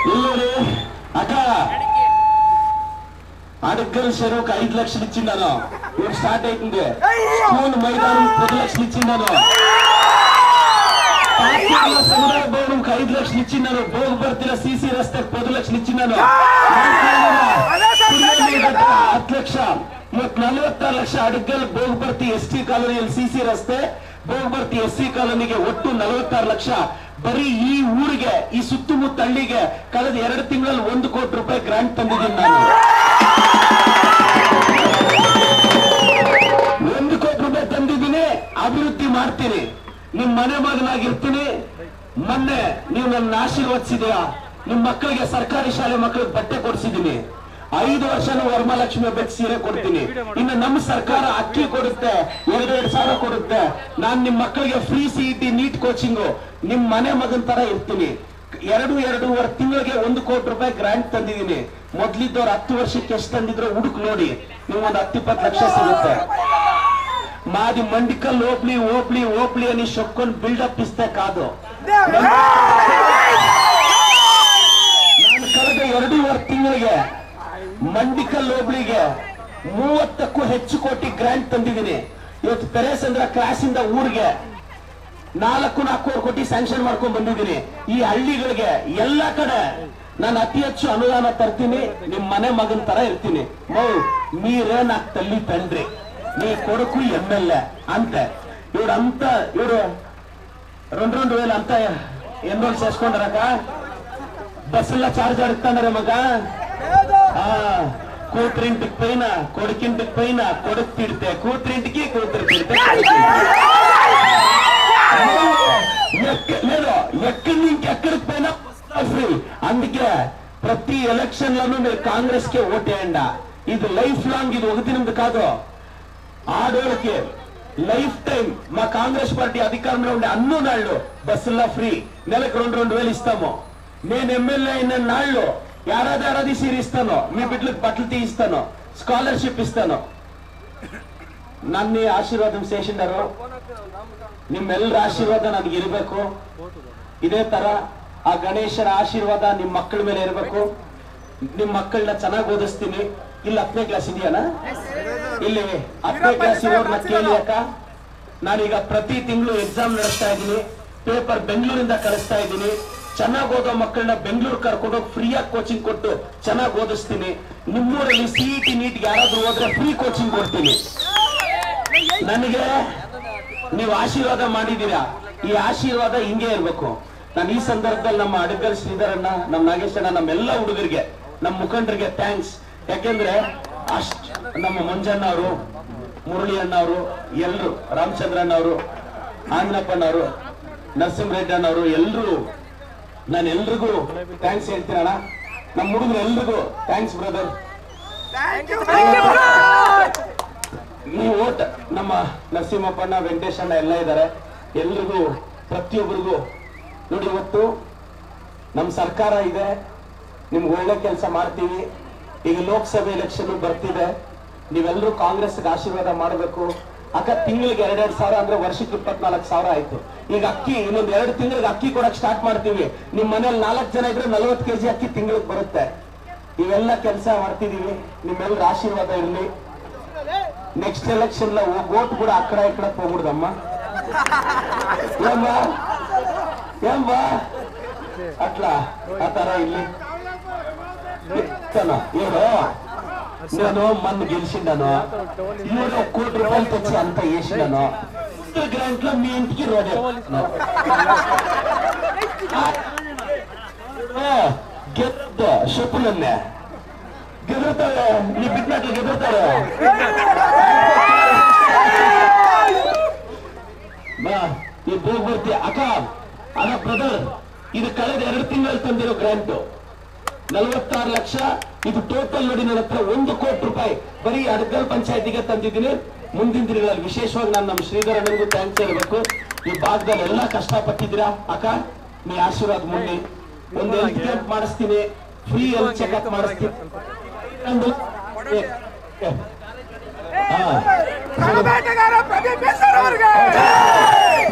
ఇల్లుడి అక్క అడగ్గల్ చెరువుకు ఐదు లక్షలు ఇచ్చిండాను ఇప్పుడు స్టార్ట్ అవుతుంది స్కూల్ మైదానం పది లక్షలు ఇచ్చిండాను పార్టీల సముదాయ భవనంకి ఐదు లక్షలు ఇచ్చినాను భోగభర్తిల సీసీ రస్తకు పది లక్షలు ఇచ్చినాను ಹತ್ತು ಲಕ್ಷ ಇವತ್ತು ನಲವತ್ತಾರು ಲಕ್ಷ ಅಡ್ಗಲ್ ಭೋಗಭರ್ತಿ ಎಸ್ ಟಿ ಕಾಲೋನಿಯಲ್ಲಿ ಸಿಸಿ ರಸ್ತೆ ಭೋಗಭರ್ತಿ ಎಸ್ ಸಿ ಕಾಲೋನಿಗೆ ಒಟ್ಟು ನಲವತ್ತಾರು ಲಕ್ಷ ಬರೀ ಈ ಊರಿಗೆ ಈ ಸುತ್ತಮುತ್ತ ಹಳ್ಳಿಗೆ ಕಳೆದ ಎರಡು ತಿಂಗಳಲ್ಲಿ ಒಂದು ಕೋಟಿ ರೂಪಾಯಿ ಗ್ರಾಂಟ್ ತಂದಿದ್ದೀನಿ ನಾನು ಒಂದು ಕೋಟಿ ರೂಪಾಯಿ ತಂದಿದ್ದೀನಿ ಅಭಿವೃದ್ಧಿ ಮಾಡ್ತೀನಿ ನಿಮ್ ಮನೆ ಮಗನಾಗಿರ್ತೀನಿ ಮೊನ್ನೆ ನೀವು ನನ್ನ ಆಶೀರ್ವದಿಸಿದೀರಾ ನಿಮ್ ಮಕ್ಕಳಿಗೆ ಸರ್ಕಾರಿ ಶಾಲೆ ಮಕ್ಕಳಿಗೆ ಬಟ್ಟೆ ಕೊಡ್ಸಿದ್ದೀನಿ ಐದು ವರ್ಷನೂ ವರಮಹಾಲಕ್ಷ್ಮಿ ಹಬ್ಬಕ್ಕೆ ಸೀರೆ ಕೊಡ್ತೀನಿ ಇನ್ನು ನಮ್ಮ ಸರ್ಕಾರ ಅಕ್ಕಿ ಕೊಡುತ್ತೆ ಎರಡೆರಡು ಸಾವಿರ ಕೊಡುತ್ತೆ ನಾನ್ ನಿಮ್ ಮಕ್ಕಳಿಗೆ free C T NEET coaching ನಿಮ್ ಮನೆ ಮಗನ್ ತರ ಇರ್ತೀನಿ ಎರಡು ಎರಡೂವರೆ ತಿಂಗಳಿಗೆ ಒಂದು ಕೋಟಿ ರೂಪಾಯಿ ಗ್ರಾಂಟ್ ತಂದಿದ್ದೀನಿ ಮೊದ್ಲಿದ್ದವ್ರು ಹತ್ತು ವರ್ಷಕ್ಕೆ ಎಷ್ಟು ತಂದಿದ್ರು ಹುಡುಕ್ ನೋಡಿ ನೀವು ಒಂದು ಹತ್ತಿಪ್ಪತ್ತು ಲಕ್ಷ ಸಿಗುತ್ತೆ మాది మండికల్ ఓప్లి ఓప్లి ఓప్లి అని చెప్పుకొని బిల్డప్ ఇస్తే కాదు ನಾನು ಕಳೆದ ಎರಡೂವರೆ ತಿಂಗಳಿಗೆ ಮಂಡಿಕಲ್ ಹೋಬ್ಳಿಗೆ ಮೂವತ್ತಕ್ಕೂ ಹೆಚ್ಚು ಕೋಟಿ ಗ್ರಾಂಟ್ ತಂದಿದ್ದೀನಿ ಇವತ್ತು ಪೆರೇಸಂದ್ರ ಕ್ಲಾಸಿಂದ ಊರಿಗೆ ನಾಲ್ಕು ನಾಲ್ಕೂವರೆ ಕೋಟಿ ಸ್ಯಾಂಕ್ಷನ್ ಮಾಡ್ಕೊಂಡ್ ಬಂದಿದ್ದೀನಿ ಈ ಹಳ್ಳಿಗಳಿಗೆ ಎಲ್ಲ ಕಡೆ ನಾನು ಅತಿ ಹೆಚ್ಚು ಅನುದಾನ ತರ್ತೀನಿ ನಿಮ್ ಮನೆ ಮಗನ್ ತರ ಇರ್ತೀನಿ ಮೌ మీరే నాకు తల్లి తండ్రి నీ కొడుకు ఎమ్మెల్యే అంతే ఇవిడు అంతా ఇవిడు రెండు రెండు వేలు అంతా ఎన్రోల్ చేసుకుంటారక బస్సుల్లో చార్జ్ అడుగుతున్నారే మగ ఆ, కూతురింటికి పైన కొడుకింటికి పైన కొడుకు తిడితే కూతురింటికి కూతురు తిడితే కొడుకింటికి. ఎక్క- లేదు ఎక్కడి నుంచి ఎక్కడికి పోయినా ఫ్రీ అందుకే ప్రతి ఎలక్షన్ లోనూ మీరు కాంగ్రెస్ కి ఓటేయండి ఇది లైఫ్ లాంగ్ ఇది ఒక దినం కాదు ఆడోళ్ళకి లైఫ్ టైం మా కాంగ్రెస్ పార్టీ అధికారంలో ఉండే అన్ని నాళ్ళు బస్సుల్లో ఫ్రీ నెలకు రెండు రెండు వేలు ఇస్తాము నేను ఎమ్మెల్యే అయిన నాళ్ళు ఏడాది ఏడాది సీరి ఇస్తాను మీ బిడ్డలకు బట్టలు తీయిస్తాను స్కాలర్షిప్ ఇస్తాను ನನ್ನೇ ಆಶೀರ್ವಾದ ಸೇಷಿಂಡರು ನಿಮ್ಮೆಲ್ಲರ ಆಶೀರ್ವಾದ ನನಗೆ ಇರಬೇಕು ಇದೇ ತರ ಆ ಗಣೇಶನ ಆಶೀರ್ವಾದ ನಿಮ್ ಮಕ್ಕಳ ಮೇಲೆ ಇರಬೇಕು ನಿಮ್ ಮಕ್ಕಳನ್ನ ಚೆನ್ನಾಗಿ ಓದಿಸ್ತೀನಿ ಇಲ್ಲಿ ಹತ್ತನೇ ಕ್ಲಾಸ್ ಇದೆಯಾನ ಇಲ್ಲಿ ಹತ್ತನೇ ಕ್ಲಾಸ್ ಇರೋರ್ನ ಕೇಳಿ ಅಕ್ಕ ನಾನೀಗ ಪ್ರತಿ ತಿಂಗಳು ಎಕ್ಸಾಮ್ ನಡೆಸ್ತಾ ಇದ್ದೀನಿ ಪೇಪರ್ ಬೆಂಗಳೂರಿಂದ ಕಳಿಸ್ತಾ ಇದ್ದೀನಿ ಚೆನ್ನಾಗಿ ಓದೋ ಮಕ್ಕಳನ್ನ ಬೆಂಗಳೂರು ಕರ್ಕೊಂಡೋಗಿ ಫ್ರೀಯಾಗಿ ಕೋಚಿಂಗ್ ಕೊಟ್ಟು ಚೆನ್ನಾಗಿ ಓದಿಸ್ತೀನಿ ನಿಮ್ಮೂರಲ್ಲಿ ಸಿಇಟಿ ನೀಟ್ ಯಾರಾದ್ರೂ ಹೋದ್ರೆ ಫ್ರೀ ಕೋಚಿಂಗ್ ಕೊಡ್ತೀನಿ ನನಗೆ ನೀವು ಆಶೀರ್ವಾದ ಮಾಡಿದ್ದೀರಾ ಈ ಆಶೀರ್ವಾದ ಹಿಂಗೆ ಇರ್ಬೇಕು ನಾನು ಈ ಸಂದರ್ಭದಲ್ಲಿ ನಮ್ಮ ಅಡಗಲ್ ಶ್ರೀಧರಣ್ಣ ನಮ್ಮ ನಾಗೇಶಣ್ಣ ನಮ್ಮೆಲ್ಲ ಹುಡುಗರಿಗೆ ನಮ್ಮ ಮುಖಂಡರಿಗೆ ಥ್ಯಾಂಕ್ಸ್ ಯಾಕೆಂದ್ರೆ ಅಷ್ಟ್ ನಮ್ಮ ಮಂಜಣ್ಣ ಅವರು ಮುರಳಿ ಅಣ್ಣ ಅವರು ಎಲ್ರು ರಾಮಚಂದ್ರಣ್ಣ ಅವರು ಆಂಜನಪ್ಪನವರು ನರಸಿಂಹರೆಡ್ಡಿ ಅಣ್ಣವರು ಎಲ್ರು ನಾನು ಎಲ್ರಿಗೂ ಥ್ಯಾಂಕ್ಸ್ ಹೇಳ್ತೀನಣ್ಣ ನಮ್ಮ ಹುಡುಗರು ಎಲ್ರಿಗೂ ಥ್ಯಾಂಕ್ಸ್ ಬ್ರದರ್ ಈ ಓಟ್ ನಮ್ಮ ನರಸಿಂಹಪ್ಪಣ್ಣ ವೆಂಕಟೇಶಣ್ಣ ಎಲ್ಲ ಇದ್ದಾರೆ ಎಲ್ರಿಗೂ ಪ್ರತಿಯೊಬ್ಬರಿಗೂ ನೋಡಿ ಇವತ್ತು ನಮ್ಮ ಸರ್ಕಾರ ಇದೆ ನಿಮ್ಗೆ ಒಳ್ಳೆ ಕೆಲಸ ಮಾಡ್ತೀವಿ ಈಗ ಲೋಕಸಭೆ ಎಲೆಕ್ಷನ್ ಬರ್ತಿದೆ ನೀವೆಲ್ಲರೂ ಕಾಂಗ್ರೆಸ್ಗೆ ಆಶೀರ್ವಾದ ಮಾಡಬೇಕು ಅಕ್ಕ ತಿಂಗಳಿಗೆ ಎರಡೆರಡು ಸಾವಿರ ಅಂದ್ರೆ ವರ್ಷಕ್ಕೆ ಇಪ್ಪತ್ನಾಲ್ಕು ಸಾವಿರ ಆಯ್ತು ಈಗ ಅಕ್ಕಿ ಇನ್ನೊಂದು ಎರಡು ತಿಂಗಳಿಗೆ ಅಕ್ಕಿ ಕೊಡಕ್ ಸ್ಟಾರ್ಟ್ ಮಾಡ್ತೀವಿ ನಿಮ್ ಮನೇಲಿ ನಾಲ್ಕು ಜನ ಇದ್ರೆ ನಲ್ವತ್ತು ಕೆಜಿ ಅಕ್ಕಿ ತಿಂಗಳಿಗೆ ಬರುತ್ತೆ ಇವೆಲ್ಲ ಕೆಲಸ ಮಾಡ್ತಿದೀವಿ ನಿಮ್ಮೆಲ್ಲರ ಆಶೀರ್ವಾದ ಇರಲಿ నెక్స్ట్ ఎలక్షన్ లో ఓ ఓటు కూడా అక్కడ ఇక్కడ పోకూడదమ్మా ఏమ్మా ఏమ్మా అట్లా ఆ తర ఇల్లు ఇస్తాను ఏదో నేను మొన్న గెలిచిండాను ఈరోజు ఒక కోటి రూపాయలు తెచ్చి అంత వేసినాను గ్రాంట్ లో మీ ఇంటికి రోడ్ గెద్ద చెప్పులన్నే గెదురుతాడు నీ బిడ్డట్లు గెదురుతాడు ಬಾ ಈ ಭೂಭರ್ತಿ ಅಕ್ಕ ಅದ ಬ್ರದರ್ ಇದು ಕಳೆದ ಎರಡು ತಿಂಗಳಲ್ಲಿ ತಂದಿರೋ ಗ್ರಾಂಟ್ ನಲವತ್ತಾರು ಲಕ್ಷ ಇದು ಟೋಟಲ್ ನೋಡಿ ನನ್ನ ಹತ್ರ ಒಂದು ಕೋಟಿ ರೂಪಾಯಿ ಬರೀ ಅಡಗಲ್ ಪಂಚಾಯತಿಗೆ ತಂದಿದ್ದೀನಿ ಮುಂದಿನ ದಿನಗಳಲ್ಲಿ ವಿಶೇಷವಾಗಿ ನಾನು ನಮ್ಮ ಶ್ರೀಧರನಿಗೂ ಥ್ಯಾಂಕ್ಸ್ ಹೇಳ್ಬೇಕು ಈ ಭಾಗದಲ್ಲಿ ಎಲ್ಲ ಕಷ್ಟಪಟ್ಟಿದ್ದೀರಾ ಅಕ್ಕ ನೀ ಆಶೀರ್ವಾದ ಮುನ್ನಿ ಒಂದು ಹೆಲ್ತ್ ಕ್ಯಾಂಪ್ ಮಾಡಿಸ್ತೀನಿ ಫ್ರೀ ಹೆಲ್ತ್ ಚೆಕಪ್ ಮಾಡಿಸ್ತೀನಿ ಒಂದು ಹಾ ಬೇಟೆಗಾರ ಪ್ರದೀಪ್ ಬೇಸರ್ ಅವರಿಗೆ